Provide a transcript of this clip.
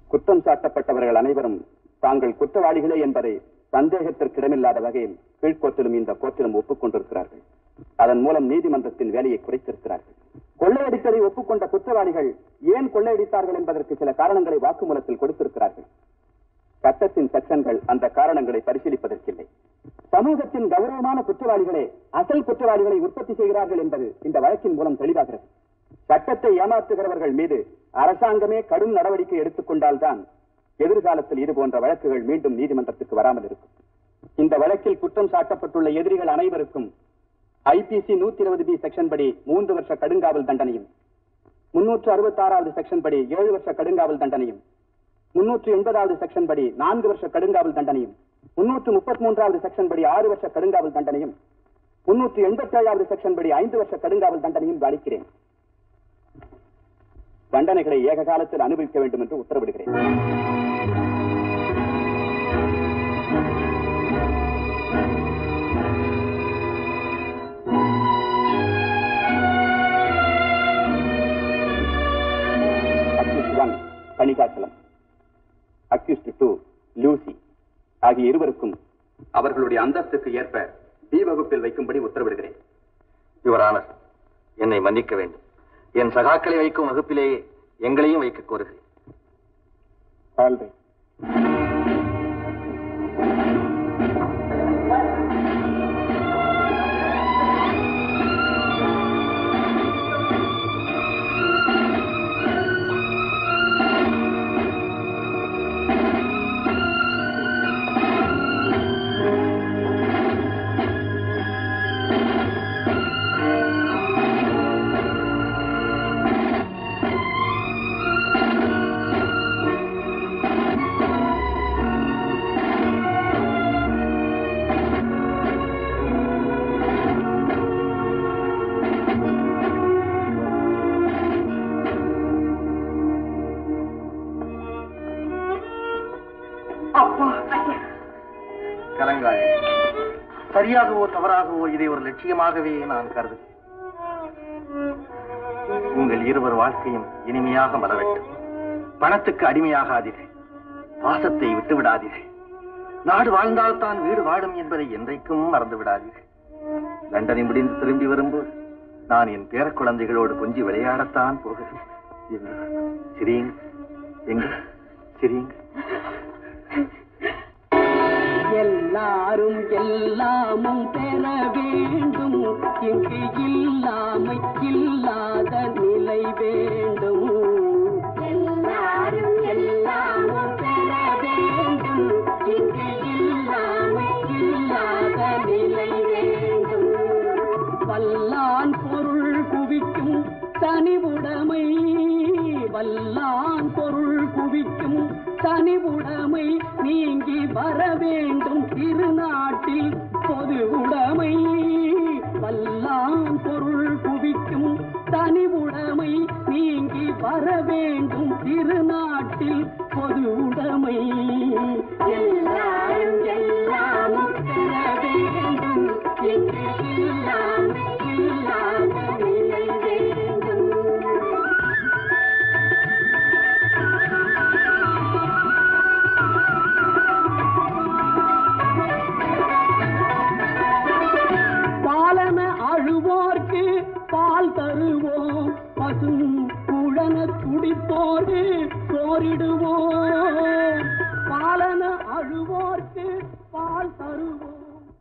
குற்றம் சாட்டப்பட்டவர்கள் அனைவரும் தாங்கள் குற்றவாளிகளே என்பதை சந்தேகத்திற்கிடமில்லாத வகையில் கீழ்கோர்ட்டிலும் இந்த கோர்ட்டிலும் ஒப்புக்கொண்டிருக்கிறார்கள் அதன் மூலம் நீதிமன்றத்தின் வேலையை குறைத்திருக்கிறார்கள் கொள்ளையடித்ததை ஒப்புக்கொண்ட குற்றவாளிகள் ஏன் கொள்ளையடித்தார்கள் என்பதற்கு சில காரணங்களை வாக்குமூலத்தில் கொடுத்திருக்கிறார்கள் சட்டத்தின் செக்ஷன்கள் அந்த காரணங்களை பரிசீலிப்பதற்கில்லை சமூகத்தின் கௌரவமான குற்றவாளிகளே அசல் குற்றவாளிகளை உற்பத்தி செய்கிறார்கள் என்பது இந்த வழக்கின் மூலம் தெளிவாகிறது சட்டத்தை ஏமாற்றுகிறவர்கள் மீது அரசாங்கமே கடும் நடவடிக்கை எடுத்துக்கொண்டால்தான் எதிர்காலத்தில் இது போன்ற வழக்குகள் மீண்டும் நீதிமன்றத்துக்கு வராமல் இருக்கும் இந்த வழக்கில் குற்றம் சாட்டப்பட்டுள்ள எதிரிகள் அனைவருக்கும் ஐபிசி நூத்தி இருபது பி செக்ஷன் படி மூன்று வருஷ கடுங்காவல் தண்டனையும் முன்னூற்று அறுபத்தி ஆறாவது செக்ஷன் படி ஏழு வருஷ கடுங்காவல் தண்டனையும் முன்னூற்று எண்பதாவது செக்ஷன் படி நான்கு வருஷ கடுங்காவல் தண்டனையும் முன்னூற்று முப்பத்தி மூன்றாவது செக்ஷன் படி ஆறு வருஷ கடுங்காவல் தண்டனையும் முன்னூற்று எண்பத்தி ஏழாவது செக்ஷன் படி ஐந்து வருஷ கடுங்காவல் தண்டனையும் அளிக்கிறேன் தண்டனைகளை ஏக காலத்தில் அனுபவிக்க வேண்டும் என்று உத்தரவிடுகிறேன் accused one Kanikachalam accused two Lucy ஆகிய இருவருக்கும் அவர்களுடைய அந்தஸ்துக்கு ஏற்ப பி வகுப்பில் வைக்கும்படி உத்தரவிடுகிறேன் யுவர் ஆனர் என்னை மன்னிக்க வேண்டும் என் சகாக்களை வைக்கும் வகுப்பிலேயே எங்களையும் வைக்க கோருகிறேன் கலங்காய் சரியாகவோ தவறாகவோ இதை ஒரு லட்சியமாகவே நான் கருது உங்கள் இருவர் வாழ்க்கையும் இனிமையாக மலரட்டும் பணத்துக்கு அடிமையாகாதீர்கள் பாசத்தை விட்டு விடாதீர்கள் நாடு வாழ்ந்தால் தான் வீடு வாழும் என்பதை என்றைக்கும் மறந்து விடாதீர்கள் லண்டனை முடிந்து திரும்பி வரும்போது நான் என் பேர குழந்தைகளோடு கொஞ்சி விளையாடத்தான் போகிறேன் எங்க? சிரியுங்க எங்க சிரியுங்க எல்லாரும் எல்லாமும் பெற வேண்டும் இங்கு இல்லாமை இல்லாத நிலை வேண்டும் எல்லாரும் எல்லாமும் பெற வேண்டும் இங்கு இல்லாமை இல்லாத நிலை வேண்டும் வல்லான் பொருள் குவிக்கும் தனிவுடைமை வல்லான் பொருள் குவிக்கும் தனிவுடைமை நீங்கி வர வேண்டும் திருநாட்டில் பொது உடைமை வல்லான் பொருள் குவிக்கும் தனிவுடைமை நீங்கி வர வேண்டும் திருநாட்டில் பொது உடைமை எல்லாரும் எல்லாமும் பெற வேண்டும் இங்கு இல்லாமை இல்லாத நிலை வேண்டும் பாலன அழுவோர்க்கு பால் தருவோம் பசும் குழன துடிப்போர்க்கு சோறிடுவோம் பாலன அழுவோர்